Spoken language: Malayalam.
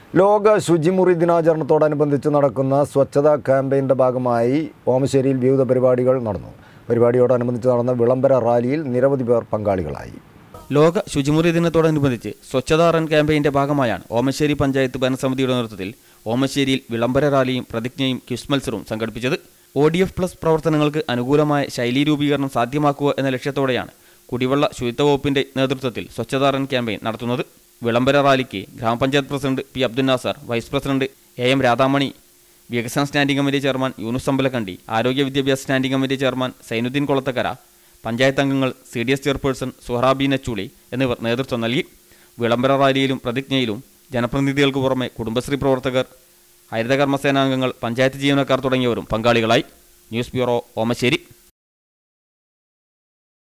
ലോക ശുചിമുറി ദിനാചരണത്തോടനുബന്ധിച്ച് നടക്കുന്ന സ്വച്ഛതാ ക്യാമ്പയിൻ്റെ ഭാഗമായി ഓമശ്ശേരിയിൽ വിവിധ പരിപാടികൾ നടന്നു പരിപാടിയോടനുബന്ധിച്ച് നടന്ന വിളംബര റാലിയിൽ നിരവധി പേർ പങ്കാളികളായി ലോക ശുചിമുറി ദിനത്തോടനുബന്ധിച്ച് സ്വച്ഛതാ റൺ ക്യാമ്പയിന്റെ ഭാഗമായാണ് ഓമശ്ശേരി പഞ്ചായത്ത് ഭരണസമിതിയുടെ നേതൃത്വത്തിൽ ഓമശ്ശേരിയിൽ വിളംബര റാലിയും പ്രതിജ്ഞയും ക്വിസ് മത്സരവും സംഘടിപ്പിച്ചത് ഒ ഡി എഫ് പ്ലസ് പ്രവർത്തനങ്ങൾക്ക് അനുകൂലമായ ശൈലീ രൂപീകരണം സാധ്യമാക്കുക എന്ന ലക്ഷ്യത്തോടെയാണ് കുടിവെള്ള ശുചിത്വ വകുപ്പിന്റെ നേതൃത്വത്തിൽ സ്വച്ഛതാ റൺ ക്യാമ്പയിൻ നടത്തുന്നത് വിളംബര റാലിക്ക് ഗ്രാമപഞ്ചായത്ത് president P Abdul Nasar vice president A M Radhamani വികസന standing committee chairman Yunus Ambalakkandi ആരോഗ്യ വിദ്യാഭ്യാസ standing committee chairman Sainuddin Kolathakkara panchayat അംഗങ്ങൾ C D S chairperson Suharabi Nachooli എന്നിവർ നേതൃത്വം നൽകി വിളംബര റാലിയിലും പ്രതിജ്ഞയിലും ജനപ്രതിനിധികൾക്ക് പുറമെ കുടുംബശ്രീ പ്രവർത്തകർ ഹരിതകർമ്മസേനാംഗങ്ങൾ പഞ്ചായത്ത് ജീവനക്കാർ തുടങ്ങിയവരും പങ്കാളികളായി ന്യൂസ് ബ്യൂറോ ഓമശ്ശേരി